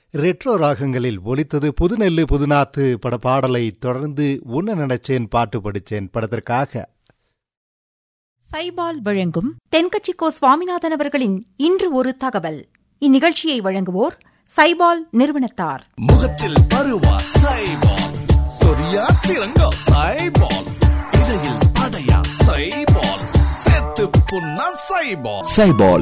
retro ராகங்களில் ஒலித்தது புதுநெல்லு புதுநாத்து பட பாடலை தொடர்ந்து உன்ன நினைச்சேன் பாட்டு படிச்சேன் படத்திற்காக சைபால் வழங்கும் தென்கட்சிக்கோ சுவாமிநாதன் அவர்களின் இன்று ஒரு தகவல் இந்நிகழ்ச்சியை வழங்குவோர் சைபால் நிறுவனத்தார் முகத்தில் பருவா சைபால் சொரியா சிறங்கா சைபால் இடையில் அடையா சைபால் செத்து புண்ணா சைபால் சைபால்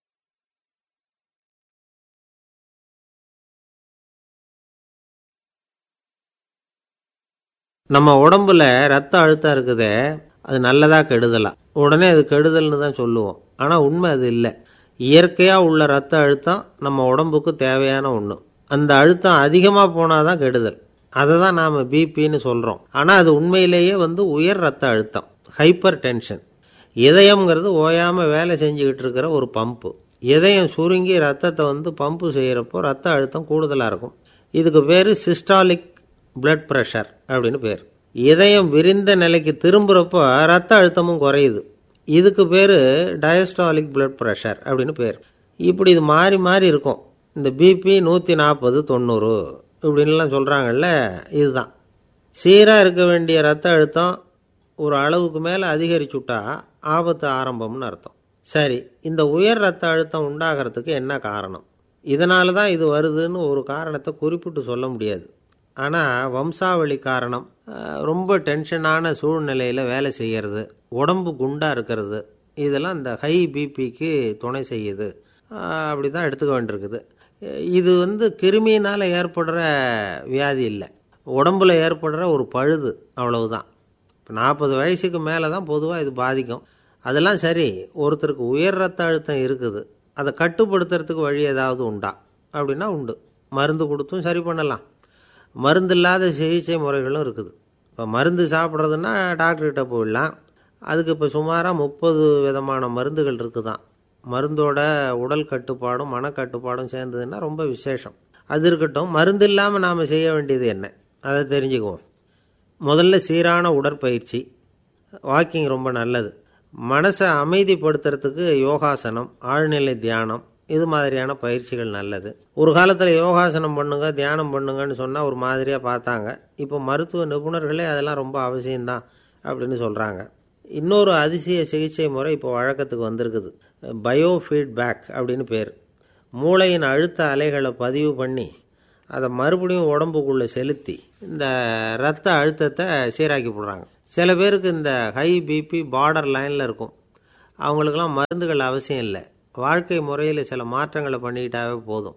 நம்ம உடம்புல ரத்த அழுத்தம் இருக்குதே அது நல்லதா கெடுதலா உடனே அது கெடுதல்னு தான் சொல்லுவோம் ஆனால் உண்மை அது இல்லை இயற்கையாக உள்ள ரத்த அழுத்தம் நம்ம உடம்புக்கு தேவையான ஒன்று அந்த அழுத்தம் அதிகமாக போனால் தான் கெடுதல் அதை தான் நாம் பிபின்னு சொல்கிறோம் ஆனால் அது உண்மையிலேயே வந்து உயர் ரத்த அழுத்தம் ஹைப்பர் டென்ஷன் இதயம்ங்கிறது ஓயாமல் வேலை செஞ்சுக்கிட்டு இருக்கிற ஒரு பம்பு இதயம் சுருங்கி ரத்தத்தை வந்து பம்பு செய்கிறப்போ ரத்த அழுத்தம் கூடுதலாக இருக்கும் இதுக்கு பேர் சிஸ்டாலிக் பிளட் ப்ரெஷர் அப்படின்னு பேர் இதயம் விரிந்த நிலைக்கு திரும்புகிறப்போ ரத்த அழுத்தமும் குறையுது இதுக்கு பேர் டயஸ்டாலிக் பிளட் ப்ரெஷர் அப்படின்னு பேர் இப்படி இது மாறி மாறி இருக்கும் இந்த பிபி நூற்றி நாற்பது தொண்ணூறு இப்படின்லாம் சொல்கிறாங்கல்ல இதுதான் சீராக இருக்க வேண்டிய ரத்த அழுத்தம் ஒரு அளவுக்கு மேலே அதிகரிச்சுட்டா ஆபத்து ஆரம்பம்னு அர்த்தம் சரி இந்த உயர் ரத்த அழுத்தம் உண்டாகிறதுக்கு என்ன காரணம் இதனால தான் இது வருதுன்னு ஒரு காரணத்தை குறிப்பிட்டு சொல்ல முடியாது ஆனால் வம்சாவளி காரணம் அஹ், ரொம்ப டென்ஷனான சூழ்நிலையில் வேலை செய்கிறது உடம்பு குண்டாக இருக்கிறது இதெல்லாம் இந்த ஹை பிபிக்கு துணை செய்யுது அஹ், அப்படி தான் எடுத்துக்க வேண்டியிருக்குது அஹ், இது வந்து கிருமியினால் ஏற்படுற வியாதி இல்லை உடம்புல ஏற்படுற ஒரு பழுது அவ்வளவுதான் இப்போ நாற்பது வயசுக்கு மேலே தான் பொதுவாக இது பாதிக்கும் அதெல்லாம் சரி ஒருத்தருக்கு உயர் ரத்த அழுத்தம் இருக்குது அதை கட்டுப்படுத்துறதுக்கு வழி ஏதாவது உண்டா அப்படின்னா உண்டு மருந்து கொடுத்தும் சரி பண்ணலாம் மருந்து இல்லாத சிகிச்சை முறைகளும் இருக்குது இப்போ மருந்து சாப்பிட்றதுன்னா டாக்டர்கிட்ட போயிடலாம் அதுக்கு இப்போ சுமாராக முப்பது விதமான மருந்துகள் இருக்குதான் மருந்தோட உடல் கட்டுப்பாடும் மனக்கட்டுப்பாடும் சேர்ந்ததுன்னா ரொம்ப விசேஷம் அது இருக்கட்டும் மருந்து இல்லாமல் நாம் செய்ய வேண்டியது என்ன அதை தெரிஞ்சுக்குவோம் முதல்ல சீரான உடற்பயிற்சி வாக்கிங் ரொம்ப நல்லது மனசை அமைதிப்படுத்துறதுக்கு யோகாசனம் ஆழ்நிலை தியானம் இது மாதிரியான பயிற்சிகள் நல்லது ஒரு காலத்தில் யோகாசனம் பண்ணுங்க தியானம் பண்ணுங்கன்னு சொன்னால் ஒரு மாதிரியாக பார்த்தாங்க இப்போ மருத்துவ நிபுணர்களே அதெல்லாம் ரொம்ப அவசியம்தான் அப்படின்னு சொல்கிறாங்க இன்னொரு அதிசய சிகிச்சை முறை இப்போ வழக்கத்துக்கு வந்திருக்குது பயோ ஃபீட்பேக் அப்படின்னு பேர் மூளையின் அழுத்த அலைகளை பதிவு பண்ணி அதை மறுபடியும் உடம்புக்குள்ளே செலுத்தி இந்த ரத்த அழுத்தத்தை சீராக்கி போடுறாங்க சில பேருக்கு இந்த ஹை பிபி பார்டர் லைனில் இருக்கும் அவங்களுக்கெல்லாம் மருந்துகள் அவசியம் இல்லை வாழ்க்கை முறையில் சில மாற்றங்களை பண்ணிக்கிட்டாவே போதும்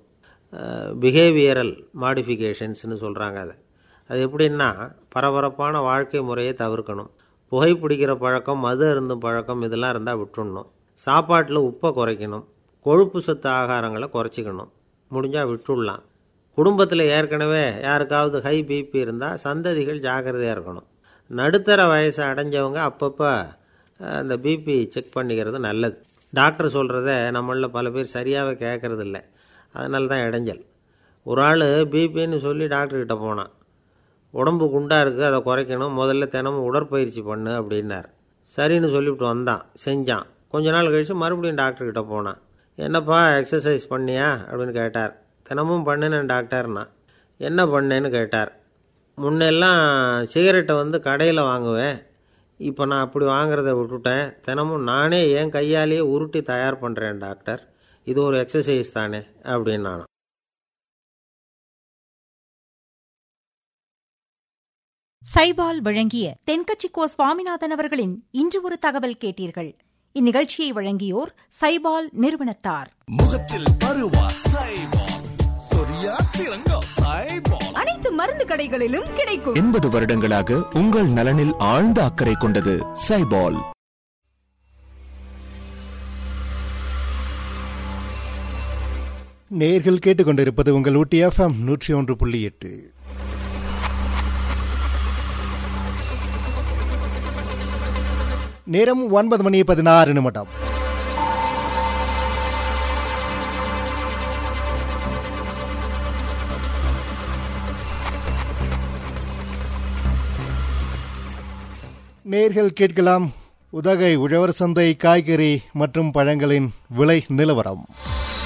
பிஹேவியரல் மாடிஃபிகேஷன்ஸ்னு சொல்கிறாங்க அதை அது எப்படின்னா பரபரப்பான வாழ்க்கை முறையை தவிர்க்கணும் புகைப்பிடிக்கிற பழக்கம் மது அருந்தும் பழக்கம் இதெல்லாம் இருந்தால் விட்டுடணும் சாப்பாட்டில் உப்பை குறைக்கணும் கொழுப்பு சத்து ஆகாரங்களை குறைச்சிக்கணும் முடிஞ்சால் விட்டுடலாம் குடும்பத்தில் ஏற்கனவே யாருக்காவது ஹை பிபி இருந்தால் சந்ததிகள் ஜாக்கிரதையாக இருக்கணும் நடுத்தர வயசை அடைஞ்சவங்க அப்பப்போ அஹ், அந்த பிபி செக் பண்ணிக்கிறது நல்லது டாக்டர் சொல்கிறத நம்மளில் பல பேர் சரியாகவே கேட்கறது இல்லை அதனால தான் இடைஞ்சல் ஒரு ஆள் பிபின்னு சொல்லி டாக்டர்கிட்ட போனான் உடம்பு குண்டாக இருக்குது அதை குறைக்கணும் முதல்ல தினமும் உடற்பயிற்சி பண்ணு அப்படின்னார் சரின்னு சொல்லிவிட்டு வந்தான் செஞ்சான் கொஞ்ச நாள் கழித்து மறுபடியும் டாக்டர்கிட்ட போனான் என்னப்பா எக்ஸசைஸ் பண்ணியா அப்படின்னு கேட்டார் தினமும் பண்ணினேன் டாக்டர்னா என்ன பண்ணேன்னு கேட்டார் முன்னெல்லாம் சிகரெட்டை வந்து கடையில் வாங்குவேன் இப்போ நான் அப்படி வாங்குறத விட்டுட்டேன் தினமும் நானே என் கையாலேயே உருட்டி தயார் பண்ணுறேன் டாக்டர் இது ஒரு எக்ஸசைஸ் தானே அப்படின்னு நானும் சைபால் வழங்கிய தென்கட்சிக்கோ சுவாமிநாதன் அவர்களின் இன்று ஒரு தகவல் கேட்டீர்கள் இந்நிகழ்ச்சியை வழங்கியோர் சைபால் நிறுவனத்தார் முகத்தில் பருவா சைபால் சொரியா சிறங்கா சைபால் அனைத்து மருந்து கடைகளிலும் கிடைக்கும் எண்பது வருடங்களாக உங்கள் நலனில் ஆழ்ந்த அக்கறை கொண்டது சைபால் நேர்கள் கேட்டுக்கொண்டிருப்பது உங்கள் ஊட்டி எஃப்எம் நூற்றி ஒன்று புள்ளி எட்டு நேரம் ஒன்பது மணி பதினாறு நிமிடம் நேர்கள் கேட்கலாம் உதகை உழவர் சந்தை காய்கறி மற்றும் பழங்களின் விலை நிலவரம்